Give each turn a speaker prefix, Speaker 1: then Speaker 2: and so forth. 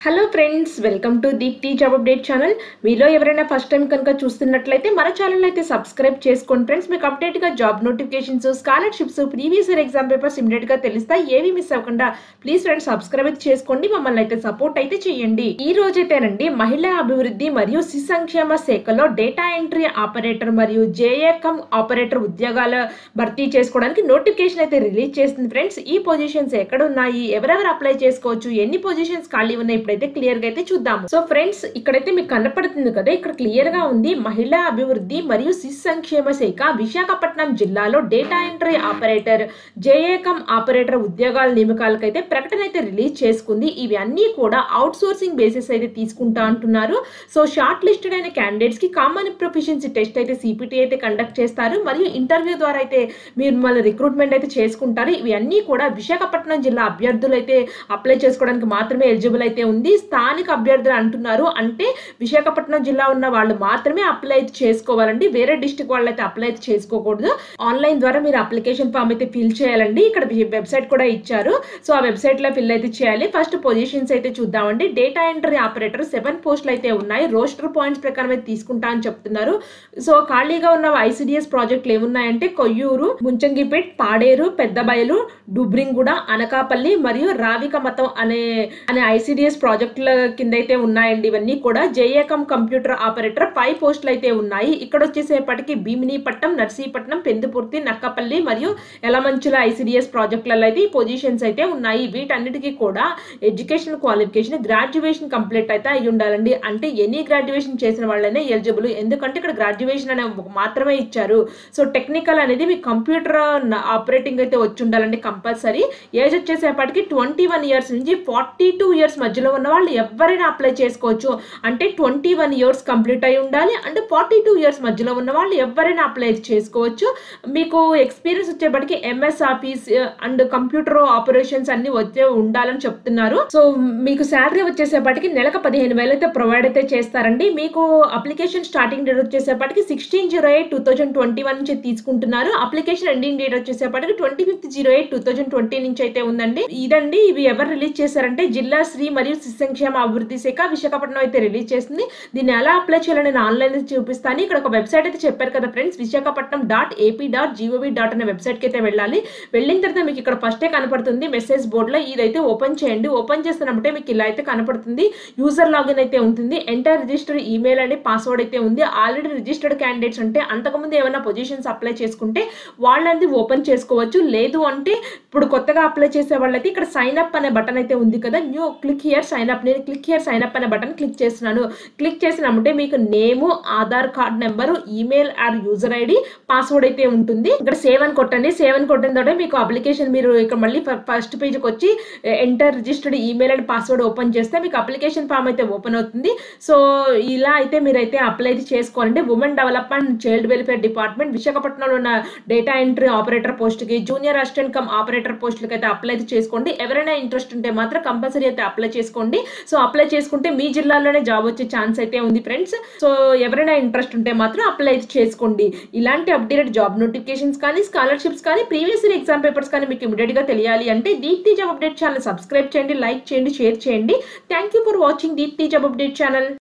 Speaker 1: hello friends welcome to Deepthi job update channel మీలో ఎవరైనా first time కనుక చూస్తున్నట్లయితే మన ఛానల్ అయితే సబ్స్క్రైబ్ చేసుకోండి ఫ్రెండ్స్ మీకు అప్డేట్గా job notifications scholarships previous year exam papers ఇమీడియట్గా తెలుస్తాయి ఏవి మిస్ అవ్వకుండా ప్లీజ్ ఫ్రెండ్స్ సబ్స్క్రైబ్ అయితే చేసుకోండి మమ్మల్ని అయితే సపోర్ట్ అయితే చేయండి ఈ రోజైతేనండి మహిళా అభివృద్ధి మరియు శిశు సంక్షేమ శాఖలో డేటా ఎంట్రీ ఆపరేటర్ మరియు జేఏకమ్ ఆపరేటర్ ఉద్యోగాల భర్తీ చేసుకోవడానికి నోటిఫికేషన్ అయితే రిలీజ్ చేస్తుంది ఫ్రెండ్స్ ఈ పొజిషన్స్ ఎక్కడ ఉన్నాయి ఎవరెవరు అప్లై చేసుకోవచ్చు ఎన్ని పొజిషన్స్ ఖాళీ ఉన్నాయి ఇప్పుడైతే క్లియర్ గా అయితే చూద్దాము సో ఫ్రెండ్స్ ఇక్కడైతే మీకు కనపడుతుంది కదా ఇక్కడ క్లియర్ గా ఉంది మహిళా అభివృద్ధి మరియు శిశు సంక్షేమ శాఖ విశాఖపట్నం జిల్లాలో data entry operator JA cum operator ఉద్యోగాల నియమకాలకైతే ప్రకటన అయితే రిలీజ్ చేసుకుంది ఇవి అన్నీ కూడా అవుట్ సోర్సింగ్ బేసిస్ అయితే తీసుకుంటా అంటున్నారు సో షార్ట్ లిస్టెడ్ అయిన క్యాండిడేట్స్ కి కామన్ ప్రొఫిషియన్సీ టెస్ట్ అయితే సిపిటి అయితే కండక్ట్ చేస్తారు మరియు ఇంటర్వ్యూ ద్వారా అయితే మీరు మళ్ళీ రిక్రూట్మెంట్ అయితే చేసుకుంటారు ఇవి అన్నీ కూడా విశాఖపట్నం జిల్లా అభ్యర్థులు అయితే అప్లై చేసుకోవడానికి మాత్రమే ఎలిజిబుల్ అయితే ఉంది స్థానిక అభ్యర్థులు అంటున్నారు అంటే విశాఖపట్నం జిల్లా ఉన్న వాళ్ళు మాత్రమే అప్లై అయితే చేసుకోవాలండి వేరే డిస్టిక్ వాళ్ళు అయితే అప్లై అయితే చేసుకోకూడదు ఆన్లైన్ ద్వారా మీరు అప్లికేషన్ ఫామ్ అయితే ఫిల్ చేయాలండి ఇక్కడ వెబ్సైట్ కూడా ఇచ్చారు సో ఆ వెబ్సైట్ లో ఫిల్ అయితే చేయాలి ఫస్ట్ పొజిషన్స్ అయితే చూద్దామండి డేటా ఎంట్రీ ఆపరేటర్ సెవెన్ పోస్టులు అయితే ఉన్నాయి రోస్టర్ పాయింట్స్ ప్రకారం అయితే తీసుకుంటా అని చెప్తున్నారు సో ఖాళీగా ఉన్న ఐసిడిఎస్ ప్రాజెక్టులు ఏమున్నాయంటే కొయ్యూరు ముంచంగిపేట్ పాడేరు పెద్దబయలు డుబ్రింగూడ అనకాపల్లి మరియు రావిక మతం అనే అనే ఐసిడిఎస్ ప్రాజెక్టుల కింద అయితే ఉన్నాయండి ఇవన్నీ కూడా జేఏకం కంప్యూటర్ ఆపరేటర్ ఫైవ్ పోస్టులు అయితే ఉన్నాయి ఇక్కడ వచ్చేసేపటికి భీమినీపట్నం నర్సీపట్నం పెందుపూర్తి నక్కపల్లి మరియు ఎలమంచుల ఐసిడిఎస్ ప్రాజెక్టులలో అయితే ఈ పొజిషన్స్ అయితే ఉన్నాయి వీటన్నిటికీ కూడా ఎడ్యుకేషన్ క్వాలిఫికేషన్ గ్రాడ్యుయేషన్ కంప్లీట్ అయితే అయి ఉండాలండి అంటే ఎనీ గ్రాడ్యుయేషన్ చేసిన వాళ్ళనే ఎలిజిబుల్ ఎందుకంటే ఇక్కడ గ్రాడ్యుయేషన్ అనే ఒక మాత్రమే ఇచ్చారు సో టెక్నికల్ అనేది మీ కంప్యూటర్ ఆపరేటింగ్ అయితే వచ్చి ఉండాలండి కంపల్సరీ ఏజ్ వచ్చేసేపటికి ట్వంటీ వన్ ఇయర్స్ నుంచి ఫార్టీ టూ ఇయర్స్ మధ్యలో ఉన్న వాళ్ళు ఎవరైనా అప్లై చేసుకోవచ్చు అంటే ట్వంటీ వన్ ఇయర్స్ కంప్లీట్ అయి ఉండాలి అంటే ఫార్టీ టూ ఇయర్స్ మధ్యలో ఉన్న వాళ్ళు ఎవరైనా అప్లై చేసుకోవచ్చు మీకు ఎక్స్పీరియన్స్ వచ్చేప్పటికి MS office and computer operations అన్ని వచ్చే ఉండాలని చెప్తున్నారు సో మీకు శాలరీ వచ్చేసేపటికి నెలకు పదిహేను వేలు అయితే ప్రొవైడ్ అయితే చేస్తారండి మీకు అప్లికేషన్ స్టార్టింగ్ డేట్ వచ్చేసేపటికి sixteen zero eight two thousand twenty one నుంచి తీసుకుంటున్నారు అప్లికేషన్ ఎండింగ్ డేట్ వచ్చేసేపటికి twenty fifth zero eight two thousand twenty నుంచి అయితే ఉందండి ఇదండి ఇవి ఎవరు రిలీజ్ చేశారంటే జిల్లా శ్రీ మరియు శిశు సంక్షేమ అభివృద్ధి శాఖ విశాఖపట్నం అయితే రిలీజ్ చేసింది దీన్ని ఎలా అప్లై చేయాలని నేను ఆన్లైన్ చూపిస్తాను ఇక్కడ ఒక వెబ్సైట్ అయితే చెప్పారు కదా friends Visakhapatnam dot AP dot G O V dot అనే వెబ్సైట్కి అయితే వెళ్ళాలి వెళ్ళిన తర్వాత మీకు ఇక్కడ ఫస్టే కనపడుతుంది మెసేజ్ బోర్డులో ఇదైతే ఓపెన్ చేయండి ఓపెన్ చేస్తున్నప్పుడే మీకు ఇలా అయితే కనపడుతుంది యూజర్ లాగిన్ అయితే ఉంటుంది ఎంటర్ రిజిస్టర్ ఈమెయిల్ అని పాస్వర్డ్ అయితే ఉంది ఆల్రెడీ రిజిస్టర్డ్ క్యాండిడేట్స్ అంటే అంతకుముందు ఏమైనా పొజిషన్స్ అప్లై చేసుకుంటే వాళ్ళది ఓపెన్ చేసుకోవచ్చు లేదు అంటే ఇప్పుడు కొత్తగా అప్లై చేసే వాళ్ళైతే ఇక్కడ సైన్ అప్ అనే బటన్ అయితే ఉంది కదా new click here sign up నేను క్లిక్ హియర్ సైన్ అప్ అనే బటన్ క్లిక్ చేస్తున్నాను క్లిక్ చేసినప్పుడే మీకు name Aadhaar card number email or user ID password అయితే ఉంటుంది ఇక్కడ సేవ్ అని కొట్టండి సేవ్ అని కొట్టిన తర్వాత మీకు అప్లికేషన్ మీరు ఇక్కడ మళ్ళీ ఫస్ట్ పేజ్కి వచ్చి enter registered email and password open చేస్తే మీకు అప్లికేషన్ ఫామ్ అయితే ఓపెన్ అవుతుంది సో ఇలా అయితే మీరైతే అప్లై అయితే చేసుకోవాలంటే women development child welfare department విశాఖపట్నంలో ఉన్న డేటా ఎంట్రీ ఆపరేటర్ పోస్ట్కి జూనియర్ అసిస్టెంట్ కమ్ ఆపరేటర్ పోస్టులకి అయితే అప్లై అయితే చేసుకోండి ఎవరైనా ఇంట్రెస్ట్ ఉంటే మాత్రం కంపల్సరీ అయితే అప్లై చేసుకోండి సో అప్లై చేసుకుంటే మీ జిల్లాలోనే జాబ్ వచ్చే ఛాన్స్ అయితే ఉంది ఫ్రెండ్స్ సో ఎవరైనా ఇంట్రెస్ట్ ఉంటే మాత్రం అప్లై అయితే చేసుకోండి ఇలాంటి అప్డేటెడ్ జాబ్ నోటిఫికేషన్స్ కానీ స్కాలర్షిప్స్ కానీ ప్రీవియస్ ఇయర్ ఎగ్జామ్ పేపర్స్ కానీ మీకు ఇమీడియట్గా తెలియాలి అంటే Deepthi job update channel subscribe చేయండి లైక్ చేయండి షేర్ చేయండి thank you for watching Deepthi job update channel